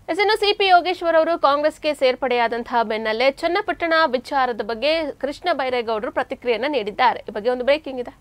S ಇನ್ನು CP Yogeshwar ಅವರು ಕಾಂಗ್ರೆಸ್ಗೆ ಸೇರ್ಪಡೆಯಾದಂತಹ ಬೆನ್ನಲ್ಲೇ ಚನ್ನಪಟ್ಟಣ ವಿಚಾರದ ಬಗ್ಗೆ ಕೃಷ್ಣ ಬೈರೇಗೌಡರು ಪ್ರತಿಕ್ರಿಯೆಯನ್ನ ನೀಡಿದ್ದಾರೆ ಈ ಬಗ್ಗೆ ಒಂದು ಬ್ರೇಕಿಂಗ್ ಇದೆ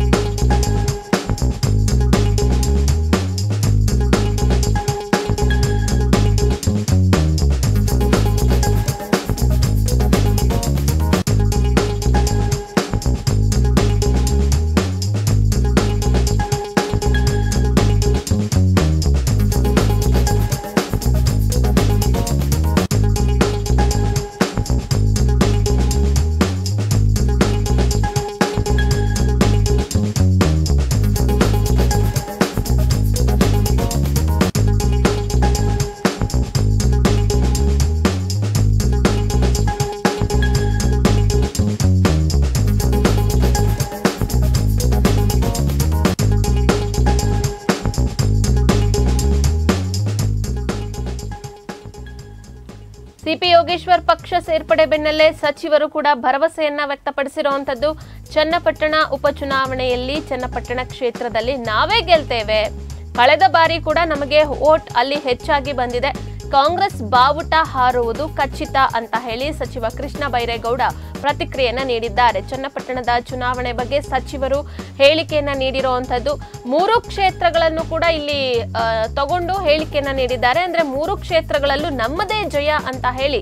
ಸಿಪಿ ಯೋಗೇಶ್ವರ್ ಪಕ್ಷ ಸೇರ್ಪಡೆ ಬೆನ್ನಲ್ಲೇ ಸಚಿವರು ಕೂಡ ಭರವಸೆಯನ್ನ ವ್ಯಕ್ತಪಡಿಸಿರುವಂತದ್ದು ಚನ್ನಪಟ್ಟಣ ಉಪಚುನಾವಣೆಯಲ್ಲಿ ಚನ್ನಪಟ್ಟಣ ಕ್ಷೇತ್ರದಲ್ಲಿ ನಾವೇ ಗೆಲ್ತೇವೆ ಕಳೆದ ಬಾರಿ ಕೂಡ ನಮಗೆ ವೋಟ್ ಅಲ್ಲಿ ಹೆಚ್ಚಾಗಿ ಬಂದಿದೆ ಕಾಂಗ್ರೆಸ್ ಬಾವುಟ ಹಾರುವುದು ಖಚಿತ ಅಂತ ಹೇಳಿ ಸಚಿವ ಕೃಷ್ಣ ಬೈರೇಗೌಡ ಪ್ರತಿಕ್ರಿಯೆಯನ್ನ ನೀಡಿದ್ದಾರೆ ಚನ್ನಪಟ್ಟಣದ ಚುನಾವಣೆ ಬಗ್ಗೆ ಸಚಿವರು ಹೇಳಿಕೆಯನ್ನ ನೀಡಿರುವಂತದ್ದು ಮೂರು ಕ್ಷೇತ್ರಗಳನ್ನು ಕೂಡ ಇಲ್ಲಿ ಆ, ತಗೊಂಡು ಹೇಳಿಕೆಯನ್ನ ನೀಡಿದ್ದಾರೆ ಅಂದ್ರೆ ಮೂರು ಕ್ಷೇತ್ರಗಳಲ್ಲೂ ನಮ್ಮದೇ ಜಯ ಅಂತ ಹೇಳಿ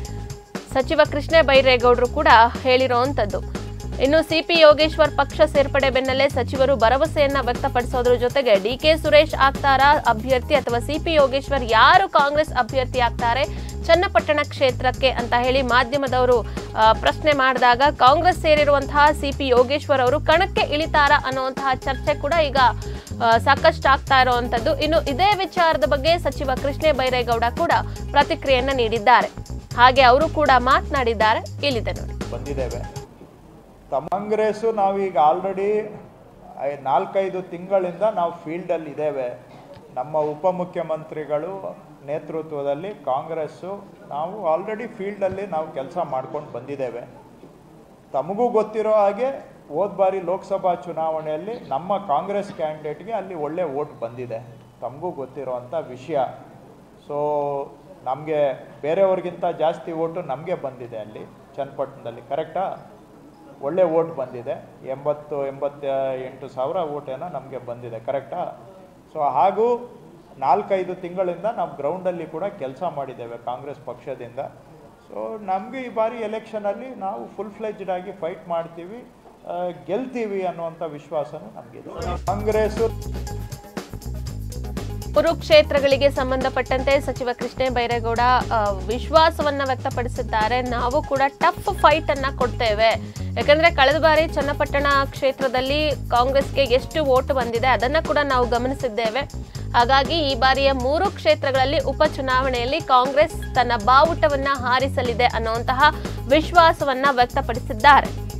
ಸಚಿವ ಕೃಷ್ಣ ಬೈರೇಗೌಡರು ಕೂಡ ಹೇಳಿರುವಂತದ್ದು ಇನ್ನು ಸಿಪಿ ಯೋಗೇಶ್ವರ್ ಪಕ್ಷ ಸೇರ್ಪಡೆ ಬೆನ್ನಲ್ಲೇ ಸಚಿವರು ಭರವಸೆಯನ್ನ ವ್ಯಕ್ತಪಡಿಸೋದ್ರ ಜೊತೆಗೆ ಡಿ ಕೆ ಸುರೇಶ್ ಆಗ್ತಾರಾ ಅಭ್ಯರ್ಥಿ ಅಥವಾ ಸಿಪಿ ಯೋಗೇಶ್ವರ್ ಯಾರು ಕಾಂಗ್ರೆಸ್ ಅಭ್ಯರ್ಥಿ ಆಗ್ತಾರೆ ಚನ್ನಪಟ್ಟಣ ಕ್ಷೇತ್ರಕ್ಕೆ ಅಂತ ಹೇಳಿ ಮಾಧ್ಯಮದವರು ಆ, ಪ್ರಶ್ನೆ ಮಾಡಿದಾಗ ಕಾಂಗ್ರೆಸ್ ಸೇರಿರುವಂತಹ ಸಿಪಿ ಯೋಗೇಶ್ವರ್ ಅವರು ಕಣಕ್ಕೆ ಇಳಿತಾರ ಅನ್ನುವಂತಹ ಚರ್ಚೆ ಕೂಡ ಈಗ ಆ, ಸಾಕಷ್ಟು ಆಗ್ತಾ ಇರುವಂತದ್ದು ಇನ್ನು ಇದೇ ವಿಚಾರದ ಬಗ್ಗೆ ಸಚಿವ ಕೃಷ್ಣ ಬೈರೇಗೌಡ ಕೂಡ ಪ್ರತಿಕ್ರಿಯೆಯನ್ನ ನೀಡಿದ್ದಾರೆ ಹಾಗೆ ಅವರು ಕೂಡ ಮಾತನಾಡಿದ್ದಾರೆ ಇಲ್ಲಿದೆ ನೋಡಿ ಬಂದಿದ್ದೇವೆ ಕಾಂಗ್ರೆಸ್ಸು ನಾವೀಗ ಆಲ್ರೆಡಿ ನಾಲ್ಕೈದು ತಿಂಗಳಿಂದ ನಾವು ಫೀಲ್ಡಲ್ಲಿ ಇದ್ದೇವೆ ನಮ್ಮ ಉಪಮುಖ್ಯಮಂತ್ರಿಗಳು ನೇತೃತ್ವದಲ್ಲಿ ಕಾಂಗ್ರೆಸ್ಸು ನಾವು ಆಲ್ರೆಡಿ ಫೀಲ್ಡಲ್ಲಿ ನಾವು ಕೆಲಸ ಮಾಡ್ಕೊಂಡು ಬಂದಿದ್ದೇವೆ ತಮಗೂ ಗೊತ್ತಿರೋ ಹಾಗೆ ಹೋದ ಬಾರಿ ಲೋಕಸಭಾ ಚುನಾವಣೆಯಲ್ಲಿ ನಮ್ಮ ಕಾಂಗ್ರೆಸ್ ಕ್ಯಾಂಡಿಡೇಟ್ಗೆ ಅಲ್ಲಿ ಒಳ್ಳೆ ಓಟ್ ಬಂದಿದೆ ತಮಗೂ ಗೊತ್ತಿರೋವಂಥ ವಿಷಯ ಸೊ ನಮಗೆ ಬೇರೆಯವ್ರಿಗಿಂತ ಜಾಸ್ತಿ ಓಟು ನಮಗೆ ಬಂದಿದೆ ಅಲ್ಲಿ ಚನ್ನಪಟ್ಟಣದಲ್ಲಿ ಕರೆಕ್ಟಾ ಒಳ್ಳೆ ಓಟ್ ಬಂದಿದೆ ಎಂಬತ್ತು ಎಂಬತ್ತ ಎಂಟು ಸಾವಿರ ಓಟ್ ಏನೋ ನಮಗೆ ಬಂದಿದೆ ಕರೆಕ್ಟಾ ಸೊ ಹಾಗೂ ನಾಲ್ಕೈದು ತಿಂಗಳಿಂದ ನಾವು ಗ್ರೌಂಡಲ್ಲಿ ಕೂಡ ಕೆಲಸ ಮಾಡಿದ್ದೇವೆ ಕಾಂಗ್ರೆಸ್ ಪಕ್ಷದಿಂದ ಸೊ ನಮಗೆ ಈ ಬಾರಿ ಎಲೆಕ್ಷನಲ್ಲಿ ನಾವು ಫುಲ್ ಫ್ಲೆಜ್ಡ್ ಆಗಿ ಫೈಟ್ ಮಾಡ್ತೀವಿ ಆ, ಗೆಲ್ತೀವಿ ಅನ್ನುವಂಥ ವಿಶ್ವಾಸನೂ ನಮಗಿದೆ ಕಾಂಗ್ರೆಸ್ಸು ಮೂರು ಕ್ಷೇತ್ರಗಳಿಗೆ ಸಂಬಂಧಪಟ್ಟಂತೆ ಸಚಿವ ಕೃಷ್ಣ ಬೈರೇಗೌಡ ಆ, ವಿಶ್ವಾಸವನ್ನ ವ್ಯಕ್ತಪಡಿಸಿದ್ದಾರೆ ನಾವು ಕೂಡ ಟಫ್ ಫೈಟ್ ಅನ್ನ ಕೊಡ್ತೇವೆ ಯಾಕಂದ್ರೆ ಕಳೆದ ಬಾರಿ ಚನ್ನಪಟ್ಟಣ ಕ್ಷೇತ್ರದಲ್ಲಿ ಕಾಂಗ್ರೆಸ್ಗೆ ಎಷ್ಟು ವೋಟ್ ಬಂದಿದೆ ಅದನ್ನ ಕೂಡ ನಾವು ಗಮನಿಸಿದ್ದೇವೆ ಹಾಗಾಗಿ ಈ ಬಾರಿಯ ಮೂರು ಕ್ಷೇತ್ರಗಳಲ್ಲಿ ಉಪಚುನಾವಣೆಯಲ್ಲಿ ಕಾಂಗ್ರೆಸ್ ತನ್ನ ಬಾವುಟವನ್ನ ಹಾರಿಸಲಿದೆ ಅನ್ನುವಂತಹ ವಿಶ್ವಾಸವನ್ನ ವ್ಯಕ್ತಪಡಿಸಿದ್ದಾರೆ